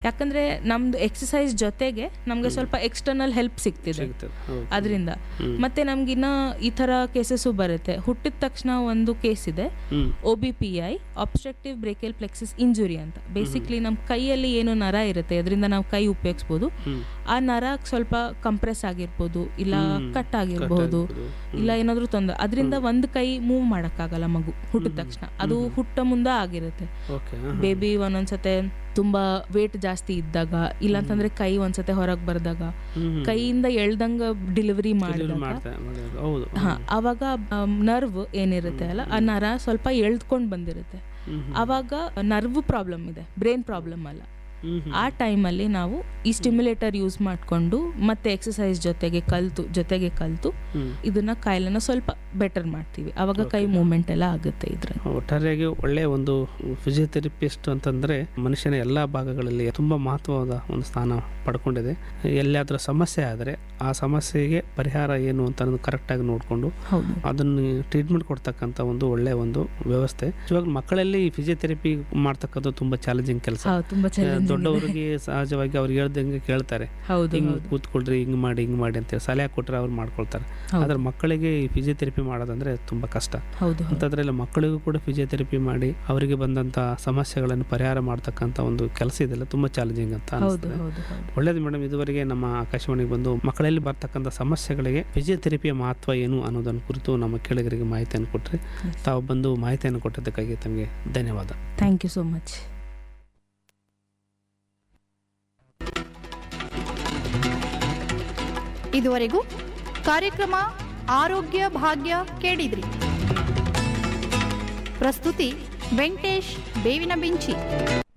ಯಾಕಂದ್ರೆ ನಮ್ದು ಎಕ್ಸಸೈಸ್ ಜೊತೆಗೆ ನಮ್ಗೆ ಸ್ವಲ್ಪ ಎಕ್ಸ್ಟರ್ನಲ್ ಹೆಲ್ಪ್ ಸಿಗ್ತಿದೆ ಸಿಗ್ತದೆ ಹೌದು. ಅದರಿಂದ ಹ್ಮ್. ಮತ್ತೆ ನಮ್ಗಿನ್ನ ಈ ಥರ ಕೇಸಸ್ಸು ಬರುತ್ತೆ ಹುಟ್ಟಿದ ತಕ್ಷಣ ಒಂದು ಕೇಸ್ ಇದೆ hmm O B P I obstructive brachial plexus injury ಅಂತ ಬೇಸಿಕ್ಲಿ ನಮ್ಮ ಕೈಯಲ್ಲಿ ಏನು ನರ ಇರುತ್ತೆ ಅದರಿಂದ ನಾವು ಕೈ ಉಪಯೋಗಿಸ್ಬೋದು ಹ್ಮ್ ಆ ನರ ಸ್ವಲ್ಪ ಕಂಪ್ರೆಸ್ ಆಗಿರ್ಬೋದು ಇಲ್ಲ ಹ್ಮ್. ಕಟ್ ಆಗಿರ್ಬೋದು ಆಗಿರ್ಬೋದು. ಇಲ್ಲ ಏನಾದ್ರೂ ತೊಂದರೆ ಅದರಿಂದ ಒಂದು ಕೈ ಮೂವ್ ಮಾಡೋಕ್ಕಾಗಲ್ಲ ಮಗು ಹುಟ್ಟಿದ ತಕ್ಷಣ ಅದು ಹುಟ್ಟ ಮುಂದೆ ಆಗಿರುತ್ತೆ ಓಕೆ ಬೇಬಿ ಒಂದೊಂದ್ಸತೆ ತುಂಬಾ ವೇಟ್ ಜಾಸ್ತಿ ಇದ್ದಾಗ ಇಲ್ಲಾಂತಂದ್ರೆ ಕೈ ಒಂದ್ಸತೆ ಹೊರಗೆ ಬರ್ದಾಗ ಹ್ಮ್ ಕೈಯಿಂದ ಎಳ್ದಂಗ ಡೆಲಿವರಿ ಡೆಲಿವರಿ ಮಾಡಿದಾಗ ಮಾಡ್ತಾ ಮಾಡಿದಾಗ ಹೌದು ಹಾ ಅವಾಗ ನರ್ವ್ ಏನಿರುತ್ತೆ ಅಲ್ಲ ಆ ನರ ಸ್ವಲ್ಪ ಎಳ್ದ್ಕೊಂಡು ಬಂದಿರುತ್ತೆ ಹ್ಮ್ ಅವಾಗ ನರ್ವ್ ಪ್ರಾಬ್ಲಮ್ ಇದೆ ಬ್ರೈನ್ ಪ್ರಾಬ್ಲಮ್ ಅಲ್ಲ ಹ್ಮ್ ಹ್ಮ್ ಆ ಟೈಮಲ್ಲಿ ನಾವು ಈ ಸ್ಟಿಮ್ಯುಲೇಟರ್ ಯೂಸ್ ಮಾಡಿಕೊಂಡು ಮತ್ತೆ ಎಕ್ಸಸೈಸ್ ಜೊತೆಗೆ ಕಲ್ತು ಜೊತೆಗೆ ಕಲ್ತು ಹ್ಮ್ ಇದನ್ನ ಕಾಯಿಲೆನ ಸ್ವಲ್ಪ ಬೆಟರ್ ಮಾಡ್ತೀವಿ ಅವಾಗ ಕೈ ಮೂವ್ಮೆಂಟ್ ಎಲ್ಲ ಆಗುತ್ತೆ ಇದ್ರಲ್ಲಿ ಒಟ್ಟಾರೆಯಾಗಿ ಒಳ್ಳೆಯ ಒಂದು ಫಿಸಿಯೋಥೆರಪಿಸ್ಟ್ ಅಂತಂದರೆ ಮನುಷ್ಯನ ಎಲ್ಲ ಭಾಗಗಳಲ್ಲಿ ತುಂಬ ಮಹತ್ವವಾದ ಒಂದು ಸ್ಥಾನ ಪಡ್ಕೊಂಡಿದೆ ಎಲ್ಲಾದರೂ ಸಮಸ್ಯೆ ಆದರೆ ಆ ಸಮಸ್ಯೆಗೆ ಪರಿಹಾರ ಏನು ಅಂತ ಅನ್ನೋದು ಕರೆಕ್ಟಾಗಿ ನೋಡಿಕೊಂಡು ಹೌದು ಅದನ್ನು ಟ್ರೀಟ್ಮೆಂಟ್ ಕೊಡ್ತಕ್ಕಂಥ ಒಂದು ಒಳ್ಳೆಯ ಒಂದು ವ್ಯವಸ್ಥೆ ಇವಾಗ ಮಕ್ಕಳಲ್ಲಿ ಫಿಸಿಯೋಥೆರಪಿ ಮಾಡ್ತಕ್ಕಂಥ ತುಂಬ ಚಾಲೆಂಜಿಂಗ್ ಕೆಲಸ ಹೌದು ತುಂಬಾ challenging ಇದೆ. ದೊಡ್ಡವರಿಗೆ ಸಹಜವಾಗಿ ಅವ್ರಿಗೆ ಹೇಳ್ದಂಗೆ ಕೇಳ್ತಾರೆ ಹೌದು ಹಿಂಗೆ ಹೌದು ಕೂತ್ಕೊಳ್ರಿ ಹಿಂಗೆ ಮಾಡಿ ಹಿಂಗೆ ಮಾಡಿ ಅಂತೇಳಿ ಸಲಹೆ ಕೊಟ್ಟರೆ ಅವ್ರು ಮಾಡ್ಕೊಳ್ತಾರೆ ಹೌದು. ಆದರೆ ಮಕ್ಕಳಿಗೆ ಈ ಫಿಸಿಯೋಥೆರಪಿ ಮಾಡೋದಂದ್ರೆ ತುಂಬ ಕಷ್ಟ ಹೌದು ಹೌದು ಅಂಥದ್ರಲ್ಲಿ ಮಕ್ಕಳಿಗೂ ಕೂಡ ಫಿಸಿಯೋಥೆರಪಿ ಮಾಡಿ ಅವರಿಗೆ ಬಂದಂಥ ಸಮಸ್ಯೆಗಳನ್ನು ಪರಿಹಾರ ಮಾಡ್ತಕ್ಕಂಥ ಒಂದು ಕೆಲಸ ಇದೆಲ್ಲ ತುಂಬ ಚಾಲೆಂಜಿಂಗ್ ಅಂತ ಹೌದು ಅನಿಸ್ತದೆ ಹೌದು ಹೌದು ಒಳ್ಳೇದು ಮೇಡಮ್ ಇದುವರೆಗೆ ನಮ್ಮ ಆಕಾಶವಾಣಿಗೆ ಬಂದು ಮಕ್ಕಳಲ್ಲಿ ಬರ್ತಕ್ಕಂಥ ಸಮಸ್ಯೆಗಳಿಗೆ ಫಿಸಿಯೋಥೆರಪಿಯ ಮಹತ್ವ ಏನು ಅನ್ನೋದನ್ನು ಕುರಿತು ನಮ್ಮ ಕೇಳಿಗರಿಗೆ ಮಾಹಿತಿಯನ್ನು ಕೊಟ್ಟರೆ ತಾವು ಬಂದು ಮಾಹಿತಿಯನ್ನು ಕೊಟ್ಟದ್ದಕ್ಕಾಗಿ ತಮಗೆ ಧನ್ಯವಾದ ಥ್ಯಾಂಕ್ ಯು ಸೋ ಮಚ್ ಇದುವರೆಗೂ ಕಾರ್ಯಕ್ರಮ ಆರೋಗ್ಯ ಭಾಗ್ಯ ಕೇಳಿದ್ರಿ ಪ್ರಸ್ತುತಿ ವೆಂಕಟೇಶ್ ಬೇವಿನ ಬಿಂಚಿ